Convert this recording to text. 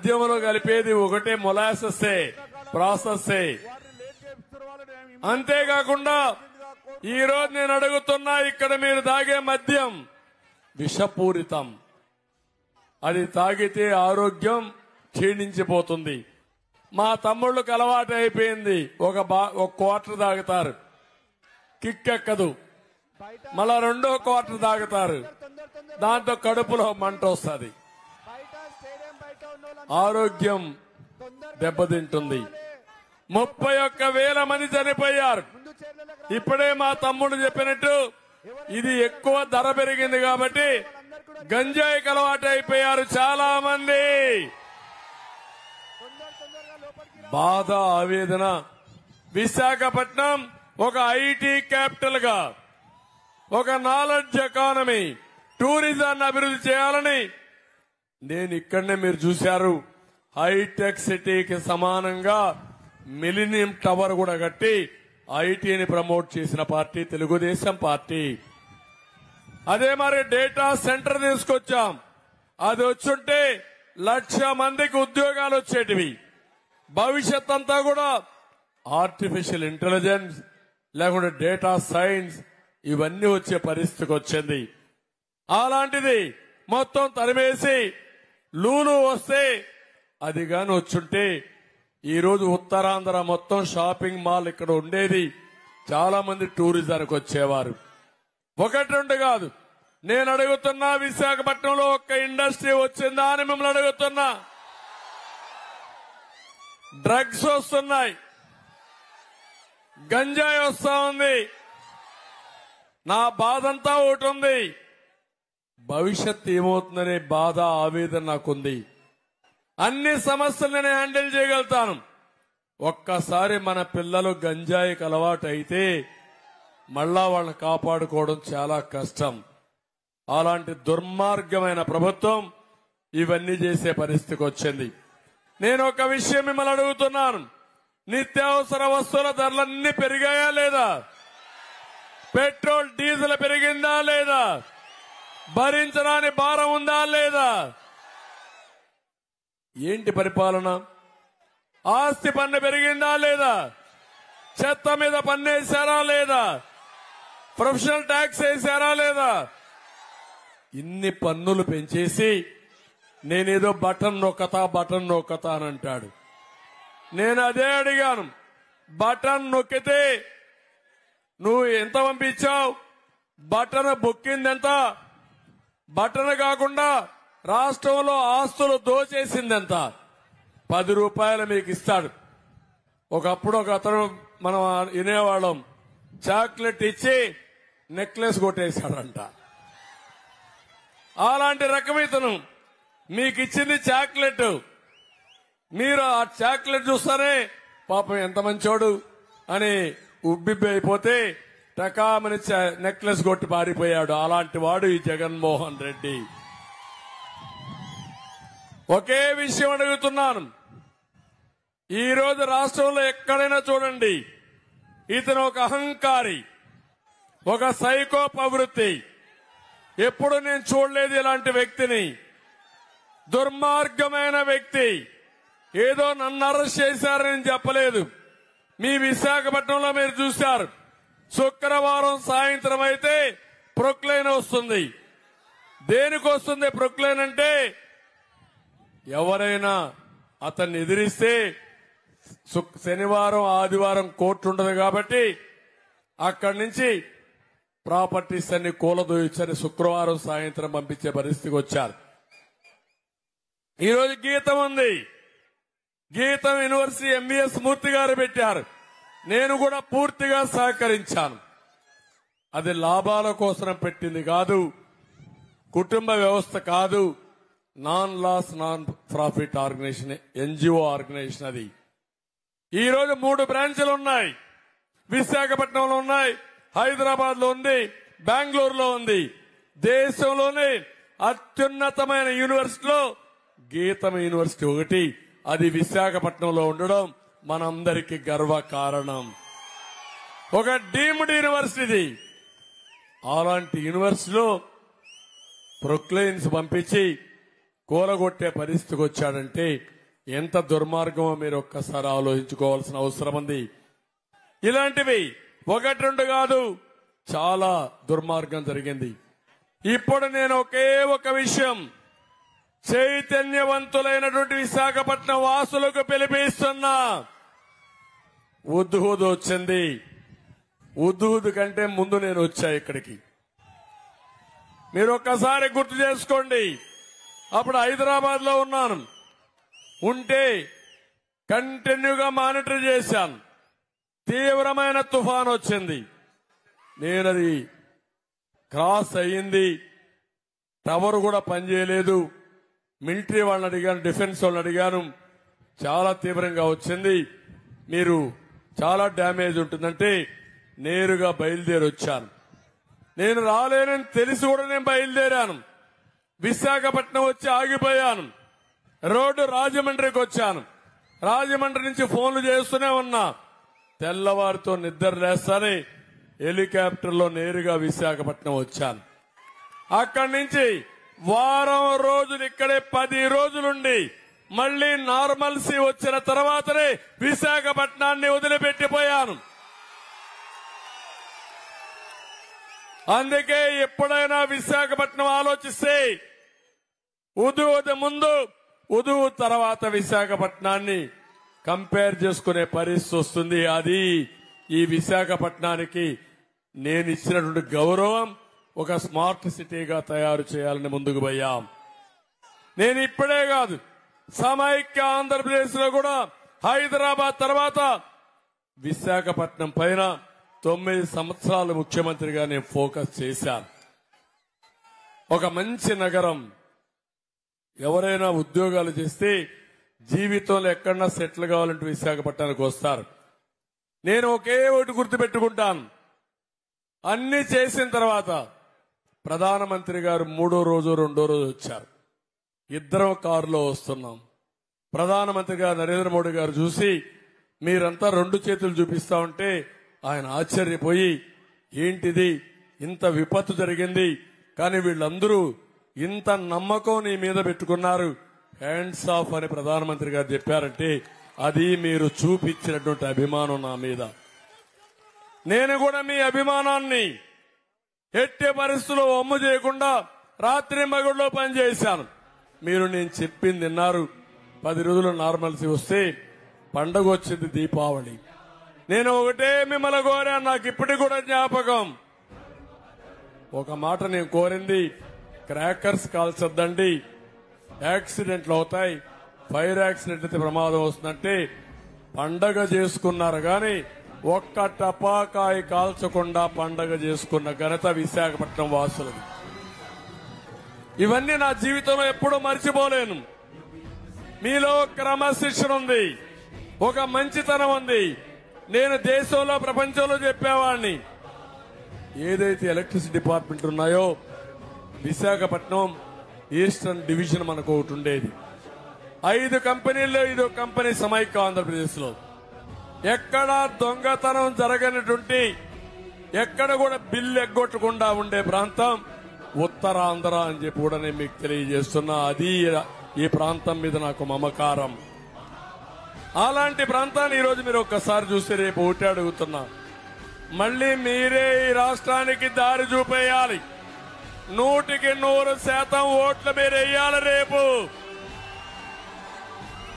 మద్యంలో కలిపేది ఒకటే మొలాసెస్సే ప్రాసెస్సే వారిని లేట్ చేస్తున్న వాళ్ళని ఏమి అంతేకాకుండా ఈ రోజు నేను అడుగుతున్నా ఇక్కడ మీరు తాగే మద్యం విషపూరితం అది తాగితే ఆరోగ్యం క్షీణించిపోతుంది మా తమ్ముళ్ళకు అలవాటు అయిపోయింది ఒక బా ఒక క్వార్టర్ తాగుతారు కిక్కెక్కదు బయట మళ్ళా రెండో క్వార్టర్ తాగుతారు తొందర తొందర దాంతో కడుపులో మంట వస్తుంది బయట స్టేడియం బయట ఉన్న వాళ్ళందరూ ఆరోగ్యం తొందర దెబ్బతింటుంది ముప్పై ఒక్క వేల మంది చనిపోయారు ముందు చైర్లకు ఇప్పుడే మా తమ్ముడు చెప్పినట్టు ఇది ఎక్కువ ధర పెరిగింది కాబట్టి గంజాయికి అలవాటు అయిపోయారు చాలా మంది తొందర తొందరగా లోపలికి రా. బాధ ఆవేదన విశాఖపట్నం ఒక ఐటీ క్యాపిటల్ గా ఒక నాలెడ్జ్ ఎకానమీ టూరిజాన్ని అభివృద్ధి చేయాలని నేను ఇక్కడనే మీరు చూశారు హైటెక్ సిటీకి సమానంగా మిలినియం టవర్ కూడా కట్టి ఐటీని ప్రమోట్ చేసిన పార్టీ తెలుగుదేశం పార్టీ అదే మరి డేటా సెంటర్ తీసుకొచ్చాం అది వచ్చుంటే లక్ష మందికి ఉద్యోగాలు వచ్చేటివి భవిష్యత్ అంతా కూడా ఆర్టిఫిషియల్ ఇంటెలిజెన్స్ లేకుంటే డేటా సైన్స్ ఇవన్నీ వచ్చే పరిస్థితికి వచ్చింది అలాంటిది మొత్తం తరిమేసి లూలు వస్తే అది గాని వచ్చుంటే ఈ రోజు ఉత్తరాంధ్ర మొత్తం షాపింగ్ మాల్ ఇక్కడ ఉండేది చాలా మంది టూరిజానికి వచ్చేవారు ఒకటి రెండు కాదు నేను అడుగుతున్నా విశాఖపట్నంలో ఒక్క ఇండస్ట్రీ వచ్చిందా అని మిమ్మల్ని అడుగుతున్నా డ్రగ్స్ వస్తున్నాయి గంజాయి వస్తా ఉంది నా బాధంతా ఒకటి ఉంది భవిష్యత్ ఏమవుతుందనే బాధ ఆవేదన నాకుంది అన్ని సమస్యలు నేను హ్యాండిల్ చేయగలుగుతాను ఒక్కసారి మన పిల్లలు గంజాయికి అలవాటు అయితే మళ్ళా వాళ్ళని కాపాడుకోవడం చాలా కష్టం అలాంటి దుర్మార్గమైన ప్రభుత్వం ఇవన్నీ చేసే పరిస్థితికి వచ్చింది నేను ఒక విషయం మిమ్మల్ని అడుగుతున్నాను నిత్యావసర వస్తువుల ధరలన్నీ పెరిగాయా లేదా పెట్రోల్ డీజిల్ పెరిగిందా లేదా భరించడానికి భారం ఉందా లేదా ఏంటి పరిపాలన ఆస్తి పన్ను పెరిగిందా లేదా చెత్త మీద పన్ను వేశారా లేదా ప్రొఫెషనల్ ట్యాక్స్ వేశారా లేదా ఇన్ని పన్నులు పెంచేసి నేనేదో బటన్ నొక్కతా బటన్ నొక్కతా అని అంటాడు నేను అదే అడిగాను బటన్ నొక్కితే నువ్వు ఎంత పంపించావు బటన్ బొక్కింది ఎంత బటన్ కాకుండా రాష్ట్రంలో ఆస్తులు దోచేసింది ఎంత పది రూపాయలు మీకు ఇస్తాడు ఒకప్పుడు ఒక అతను మనం వినేవాళ్ళం చాక్లెట్ ఇచ్చి నెక్లెస్ కొట్టేశాడంట అలాంటి రకం ఇతను మీకు ఇచ్చింది చాక్లెట్ మీరు ఆ చాక్లెట్ చూస్తానే పాపం ఎంత మంచోడు అని ఉబ్బిబ్బి అయిపోతే టకామని చ- నెక్లెస్ కొట్టి పారిపోయాడు అలాంటి వాడు ఈ జగన్మోహన్ రెడ్డి ఒకే విషయం అడుగుతున్నాను ఈ రోజు రాష్ట్రంలో ఎక్కడైనా చూడండి ఇతను ఒక అహంకారి ఒక సైకో ప్రవృత్తి ఎప్పుడు నేను చూడలేదు ఇలాంటి వ్యక్తిని దుర్మార్గమైన వ్యక్తి ఏదో నన్ను అరెస్ట్ చేశారని చెప్పలేదు మీ విశాఖపట్నంలో మీరు చూశారు శుక్రవారం సాయంత్రం అయితే ప్రొక్లైన్ వస్తుంది దేనికి వస్తుంది ప్రొక్లైన్ అంటే ఎవరైనా అతన్ని ఎదిరిస్తే శుక్- శనివారం ఆదివారం కోర్టు ఉండదు కాబట్టి అక్కడి నుంచి ప్రాపర్టీస్ అన్ని కూలదోయించని శుక్రవారం సాయంత్రం పంపించే పరిస్థితికి వచ్చారు ఈరోజు గీతం ఉంది గీతం యూనివర్సిటీ ఎంబీఎస్ మూర్తి గారు పెట్టారు నేను కూడా పూర్తిగా సహకరించాను అది లాభాల కోసం పెట్టింది కాదు కుటుంబ వ్యవస్థ కాదు non loss non profit organisation NGO organisation అది ఈ రోజు మూడు బ్రాంచ్లు ఉన్నాయి విశాఖపట్నంలో ఉన్నాయి హైదరాబాద్ లో ఉంది బెంగళూరులో ఉంది దేశంలోనే అత్యున్నతమైన యూనివర్సిటీలో గీతం యూనివర్సిటీ ఒకటి అది విశాఖపట్నంలో ఉండడం మనందరికీ గర్వ కారణం ఒక డీమ్డ్ యూనివర్సిటీ అలాంటి యూనివర్సిటీలో ప్రొక్లైన్స్ పంపించి కూలగొట్టే పరిస్థితికి వచ్చాడంటే ఎంత దుర్మార్గమో మీరు ఒక్కసారి ఆలోచించుకోవాల్సిన అవసరం ఉంది ఇలాంటివి ఒకటి రెండు కాదు చాలా దుర్మార్గం జరిగింది ఇప్పుడు నేను ఒకే ఒక విషయం చైతన్యవంతులైనటువంటి విశాఖపట్నం వాసులకు పిలిపిస్తున్నా ఉద్హూద్ వచ్చింది ఉద్హూద్ కంటే ముందు నేను వచ్చా ఇక్కడికి మీరు ఒక్కసారి గుర్తు చేసుకోండి అప్పుడు హైదరాబాద్ లో ఉన్నాను ఉంటే కంటిన్యూగా మానిటర్ చేశాను తీవ్రమైన తుఫాన్ వచ్చింది నేనది క్రాస్ అయ్యింది టవర్ కూడా పనిచేయలేదు మిలిటరీ వాళ్ళని అడిగాను డిఫెన్స్ వాళ్ళని అడిగాను చాలా తీవ్రంగా వచ్చింది మీరు చాలా డ్యామేజ్ ఉంటుందంటే నేరుగా బయలుదేరి వచ్చాను నేను రాలేనని తెలిసి కూడా నేను బయలుదేరాను విశాఖపట్నం వచ్చి ఆగిపోయాను రోడ్డు రాజమండ్రికి వచ్చాను రాజమండ్రి నుంచి ఫోన్లు చేస్తూనే ఉన్నా తెల్లవారితో నిద్ర లేస్తానే హెలికాప్టర్లో నేరుగా విశాఖపట్నం వచ్చాను అక్కడి నుంచి వారం రోజులు ఇక్కడే పది రోజులుండి మళ్లీ నార్మల్సీ వచ్చిన తర్వాతనే విశాఖపట్నాన్ని వదిలిపెట్టిపోయాను అందుకే ఎప్పుడైనా విశాఖపట్నం ఆలోచిస్తే ఉదువు ముందు ఉదువు తర్వాత విశాఖపట్నాన్ని కంపేర్ చేసుకునే పరిస్థితి వస్తుంది అది ఈ విశాఖపట్నానికి నేను ఇచ్చినటువంటి గౌరవం ఒక స్మార్ట్ సిటీగా తయారు చేయాలని ముందుకు పోయాం నేను ఇప్పుడే కాదు సమైక్య ఆంధ్రప్రదేశ్ లో కూడా హైదరాబాద్ తర్వాత విశాఖపట్నం పైన తొమ్మిది సంవత్సరాలు ముఖ్యమంత్రిగా నేను ఫోకస్ చేశాను ఒక మంచి నగరం ఎవరైనా ఉద్యోగాలు చేస్తే జీవితంలో ఎక్కడన్నా సెటిల్ కావాలంటే విశాఖపట్నానికి వస్తారు నేను ఒకే ఒకటి గుర్తుపెట్టుకుంటాను అన్ని చేసిన తర్వాత ప్రధానమంత్రి గారు మూడో రోజు రెండో రోజు వచ్చారు ఇద్దరం కారులో వస్తున్నాం ప్రధానమంత్రి గారు నరేంద్ర మోడీ గారు చూసి మీరంతా రెండు చేతులు చూపిస్తా ఉంటే ఆయన ఆశ్చర్యపోయి ఏంటిది ఇంత విపత్తు జరిగింది కానీ వీళ్ళందరూ ఇంత నమ్మకం నీ మీద పెట్టుకున్నారు హ్యాండ్స్ ఆఫ్ అని ప్రధానమంత్రి గారు చెప్పారంటే అది మీరు చూపించినటువంటి అభిమానం నా మీద నేను కూడా మీ అభిమానాన్ని ఎట్టి పరిస్థితుల్లో ఒమ్ము చేయకుండా రాత్రి మగుడులో పనిచేశాను మీరు నేను చెప్పింది విన్నారు పది రోజులు నార్మల్సీ వస్తే పండగ వచ్చింది దీపావళి నేను ఒకటే మిమ్మల్ని కోరాను నాకు ఇప్పటికి కూడా జ్ఞాపకం ఒక మాట నేను కోరింది క్రాకర్స్ కాల్చొద్దండి యాక్సిడెంట్లు అవుతాయి ఫైర్ యాక్సిడెంట్ అయితే ప్రమాదం వస్తుందంటే పండగ చేసుకున్నారు గాని ఒక్క టపాకాయ కాల్చకుండా పండగ చేసుకున్న ఘనత విశాఖపట్నం వాసులది ఇవన్నీ నా జీవితంలో ఎప్పుడూ మర్చిపోలేను మీలో క్రమశిక్షణ ఉంది ఒక మంచితనం ఉంది నేను దేశంలో ప్రపంచంలో చెప్పేవాడిని ఏదైతే ఎలక్ట్రిసిటీ డిపార్ట్మెంట్ ఉన్నాయో విశాఖపట్నం ఈస్టర్న్ డివిజన్ మనకు ఒకటి ఉండేది ఐదు కంపెనీల్లో ఇదో కంపెనీ సమైక్య ఆంధ్రప్రదేశ్ లో ఎక్కడ దొంగతనం జరగనటువంటి ఎక్కడ కూడా బిల్లు ఎగ్గొట్టకుండా ఉండే ప్రాంతం ఉత్తరాంధ్ర అని చెప్పి కూడా నేను మీకు తెలియజేస్తున్నా అది ఈ ప్రాంతం మీద నాకు మమకారం అలాంటి ప్రాంతాన్ని ఈరోజు మీరు ఒక్కసారి చూస్తే రేపు ఒకటి అడుగుతున్నా మళ్ళీ మీరే ఈ రాష్ట్రానికి దారి చూపేయాలి నూటికి నూరు శాతం ఓట్లు మీరు వేయాలి రేపు